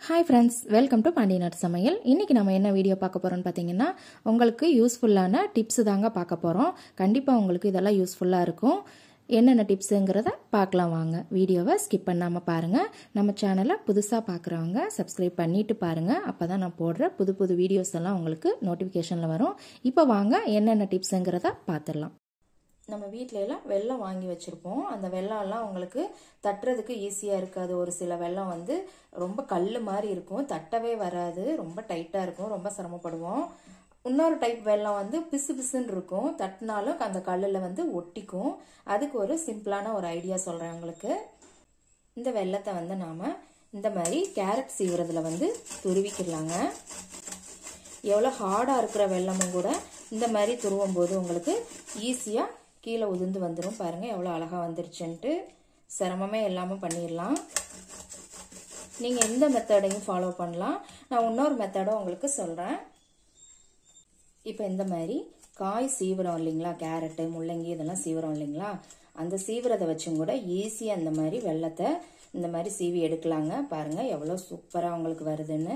hi friends welcome to Pandiyanad சமையல் இன்றைக்கி நம்ம என்ன வீடியோ பார்க்க போகிறோம்னு பார்த்தீங்கன்னா உங்களுக்கு யூஸ்ஃபுல்லான டிப்ஸு தாங்க பார்க்க போகிறோம் கண்டிப்பாக உங்களுக்கு இதெல்லாம் யூஸ்ஃபுல்லாக இருக்கும் என்னென்ன டிப்ஸுங்கிறத பார்க்கலாம் வாங்க வீடியோவை ஸ்கிப் பண்ணாமல் பாருங்கள் நம்ம சேனலை புதுசாக பார்க்குறவங்க சப்ஸ்கிரைப் பண்ணிவிட்டு பாருங்கள் அப்போ தான் நான் போடுற புது புது வீடியோஸ் எல்லாம் உங்களுக்கு நோட்டிஃபிகேஷனில் வரும் இப்போ வாங்க என்னென்ன டிப்ஸுங்கிறத பார்த்துடலாம் நம்ம வீட்டில எல்லாம் வெள்ளம் வாங்கி வச்சுருப்போம் அந்த வெள்ளம்லாம் உங்களுக்கு தட்டுறதுக்கு ஈஸியாக இருக்காது ஒரு சில வெள்ளம் வந்து ரொம்ப கல் மாதிரி இருக்கும் தட்டவே வராது ரொம்ப டைட்டாக இருக்கும் ரொம்ப சிரமப்படுவோம் இன்னொரு டைப் வெள்ளம் வந்து பிசு பிசுன்னு இருக்கும் தட்டினாலும் அந்த கல்லில் வந்து ஒட்டிக்கும் அதுக்கு ஒரு சிம்பிளான ஒரு ஐடியா சொல்கிறேன் உங்களுக்கு இந்த வெள்ளத்தை வந்து நாம் இந்த மாதிரி கேரட் சீவுறதுல வந்து துருவிக்கிடலாங்க எவ்வளோ ஹார்டாக இருக்கிற வெள்ளமும் கூட இந்த மாதிரி துருவும் போது உங்களுக்கு ஈஸியாக கீழே உதிர்ந்து வந்துடும் பாருங்கள் எவ்வளோ அழகாக வந்துருச்சுன்ட்டு சிரமமே இல்லாமல் பண்ணிடலாம் நீங்கள் எந்த மெத்தடையும் ஃபாலோ பண்ணலாம் நான் இன்னொரு மெத்தடும் உங்களுக்கு சொல்கிறேன் இப்போ இந்த மாதிரி காய் சீவுறோம் இல்லைங்களா கேரட்டு முள்ளங்கி இதெல்லாம் சீவுறோம் இல்லைங்களா அந்த சீவுறதை வச்சும் கூட ஈஸியாக அந்த மாதிரி வெள்ளத்தை இந்த மாதிரி சீவி எடுக்கலாங்க பாருங்கள் எவ்வளோ சூப்பராக உங்களுக்கு வருதுன்னு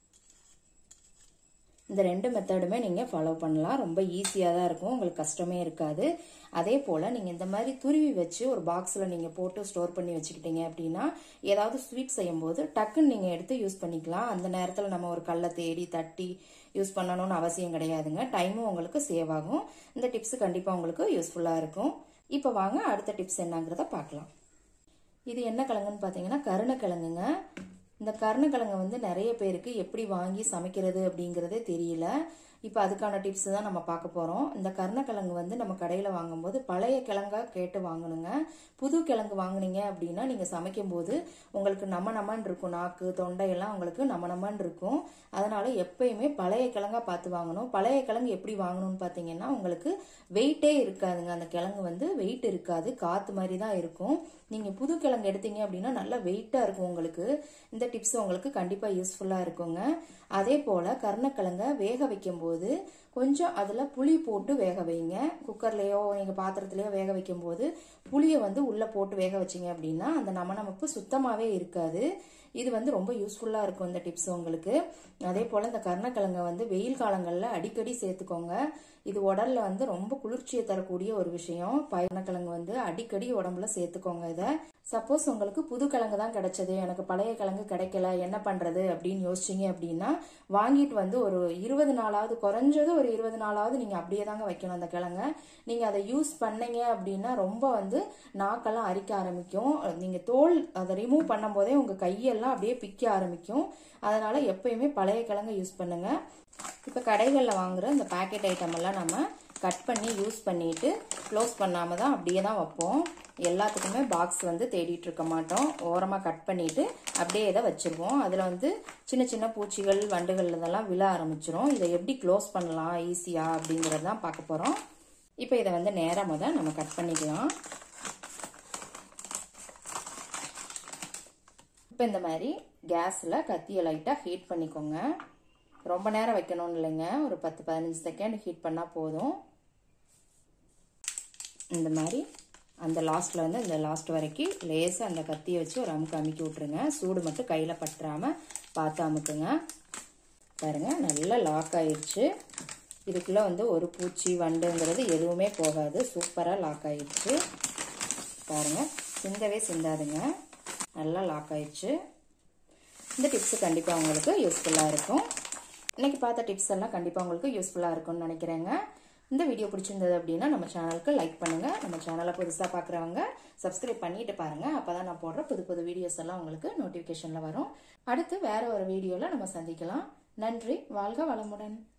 இந்த ரெண்டு மெத்தடுமே நீங்கள் ஃபாலோ பண்ணலாம் ரொம்ப ஈஸியாக தான் இருக்கும் உங்களுக்கு கஷ்டமே இருக்காது அதே போல் நீங்கள் இந்த மாதிரி துருவி வச்சு ஒரு பாக்ஸில் நீங்கள் போட்டு ஸ்டோர் பண்ணி வச்சுக்கிட்டீங்க அப்படின்னா ஏதாவது ஸ்வீட் செய்யும்போது டக்குன்னு நீங்கள் எடுத்து யூஸ் பண்ணிக்கலாம் அந்த நேரத்தில் நம்ம ஒரு கல்லை தேடி தட்டி யூஸ் பண்ணணும்னு அவசியம் கிடையாதுங்க டைமும் உங்களுக்கு சேவ் ஆகும் இந்த டிப்ஸ் கண்டிப்பாக உங்களுக்கு யூஸ்ஃபுல்லாக இருக்கும் இப்போ வாங்க அடுத்த டிப்ஸ் என்னங்கிறத பார்க்கலாம் இது என்ன கிழங்குன்னு பார்த்தீங்கன்னா கருணக்கிழங்குங்க இந்த கருணக்கிழங்கு வந்து நிறைய பேருக்கு எப்படி வாங்கி சமைக்கிறது அப்படிங்கிறதே தெரியல இப்போ அதுக்கான டிப்ஸ் தான் நம்ம பார்க்க போகிறோம் இந்த கருணக்கிழங்கு வந்து நம்ம கடையில் வாங்கும்போது பழைய கிழங்கா கேட்டு வாங்கணுங்க புது கிழங்கு வாங்கினீங்க அப்படின்னா நீங்கள் சமைக்கும் போது உங்களுக்கு நம்ம நம்மன் இருக்கும் நாக்கு தொண்டையெல்லாம் உங்களுக்கு நம்ம நம்மன் இருக்கும் அதனால எப்பயுமே பழைய கிழங்கா பார்த்து வாங்கணும் பழைய கிழங்கு எப்படி வாங்கணும்னு பார்த்தீங்கன்னா உங்களுக்கு வெயிட்டே இருக்காதுங்க அந்த கிழங்கு வந்து வெயிட் இருக்காது காற்று மாதிரி தான் இருக்கும் நீங்கள் புது கிழங்கு எடுத்தீங்க அப்படின்னா நல்லா வெயிட்டாக இருக்கும் உங்களுக்கு இந்த டிப்ஸ் உங்களுக்கு கண்டிப்பாக யூஸ்ஃபுல்லாக இருக்குங்க அதே போல் கருணக்கிழங்க வேக வைக்கும் போது கொஞ்சம் அதில் புளி போட்டு வேக வைங்க குக்கர்லேயோ நீங்கள் பாத்திரத்துலையோ வேக வைக்கும் போது புளியை வந்து உள்ளே போட்டு வேக வச்சிங்க அப்படின்னா அந்த நமநமப்பு சுத்தமாகவே இருக்காது இது வந்து ரொம்ப யூஸ்ஃபுல்லாக இருக்கும் இந்த டிப்ஸ் உங்களுக்கு அதே போல் இந்த கருணக்கிழங்கை வந்து வெயில் காலங்களில் அடிக்கடி சேர்த்துக்கோங்க இது உடல்ல வந்து ரொம்ப குளிர்ச்சியை தரக்கூடிய ஒரு விஷயம் பயணக்கிழங்கு வந்து அடிக்கடி உடம்புல சேர்த்துக்கோங்க இதை சப்போஸ் உங்களுக்கு புது கிழங்கு தான் கிடைச்சது எனக்கு பழைய கிழங்கு கிடைக்கல என்ன பண்றது அப்படின்னு யோசிச்சிங்க அப்படின்னா வாங்கிட்டு வந்து ஒரு இருபது நாளாவது குறைஞ்சது ஒரு இருபது நாளாவது நீங்க அப்படியே தாங்க வைக்கணும் அந்த கிழங்க நீங்க அதை யூஸ் பண்ணீங்க அப்படின்னா ரொம்ப வந்து நாக்கெல்லாம் அரிக்க ஆரம்பிக்கும் நீங்க தோல் அதை ரிமூவ் பண்ணும் போதே உங்க கையெல்லாம் அப்படியே பிக்க ஆரம்பிக்கும் அதனால எப்பயுமே பழைய கிழங்கு யூஸ் பண்ணுங்க இப்போ கடைகளில் வாங்குற இந்த பேக்கெட் ஐட்டம் எல்லாம் நம்ம கட் பண்ணி யூஸ் பண்ணிட்டு க்ளோஸ் பண்ணாமல் தான் அப்படியே தான் வைப்போம் எல்லாத்துக்குமே பாக்ஸ் வந்து தேடிட்டு இருக்க மாட்டோம் ஓரமாக கட் பண்ணிட்டு அப்படியே இதை வச்சிருவோம் அதில் வந்து சின்ன சின்ன பூச்சிகள் வண்டுகள் இதெல்லாம் விழ ஆரம்பிச்சிரும் இதை எப்படி க்ளோஸ் பண்ணலாம் ஈஸியாக அப்படிங்கிறது தான் பார்க்க போகிறோம் இப்போ இதை வந்து நேரம் முத நம்ம கட் பண்ணிக்கலாம் இப்போ இந்த மாதிரி கேஸில் கத்தியை லைட்டாக ஹீட் பண்ணிக்கோங்க ரொம்ப நேரம் வைக்கணும்னு இல்லைங்க ஒரு பத்து பதினஞ்சு செகண்ட் ஹீட் பண்ணால் போதும் இந்த மாதிரி அந்த லாஸ்ட்டில் வந்து இந்த லாஸ்ட் வரைக்கும் லேசாக அந்த கத்தியை வச்சு ஒரு அமுக்கு அமுக்கி விட்ருங்க சூடு மட்டும் கையில் பற்றாமல் பார்த்து அமுக்குங்க பாருங்கள் நல்லா லாக் ஆயிடுச்சு இதுக்குள்ளே வந்து ஒரு பூச்சி வண்டுங்கிறது எதுவுமே போகாது சூப்பராக லாக் ஆயிடுச்சு பாருங்கள் சிந்தவே சிந்தாதுங்க நல்லா லாக் ஆயிடுச்சு இந்த டிப்ஸு கண்டிப்பாக உங்களுக்கு யூஸ்ஃபுல்லாக இருக்கும் இன்றைக்கி பார்த்த டிப்ஸ் எல்லாம் கண்டிப்பாக உங்களுக்கு யூஸ்ஃபுல்லாக இருக்கும்னு நினைக்கிறேங்க இந்த வீடியோ பிடிச்சிருந்தது அப்படின்னா நம்ம சேனலுக்கு லைக் பண்ணுங்கள் நம்ம சேனலை புதுசாக பார்க்குறவங்க சப்ஸ்கிரைப் பண்ணிட்டு பாருங்கள் அப்போ தான் நான் போடுற புது புது வீடியோஸ் எல்லாம் உங்களுக்கு நோட்டிஃபிகேஷனில் வரும் அடுத்து வேற ஒரு வீடியோவில் நம்ம சந்திக்கலாம் நன்றி வாழ்க வளமுடன்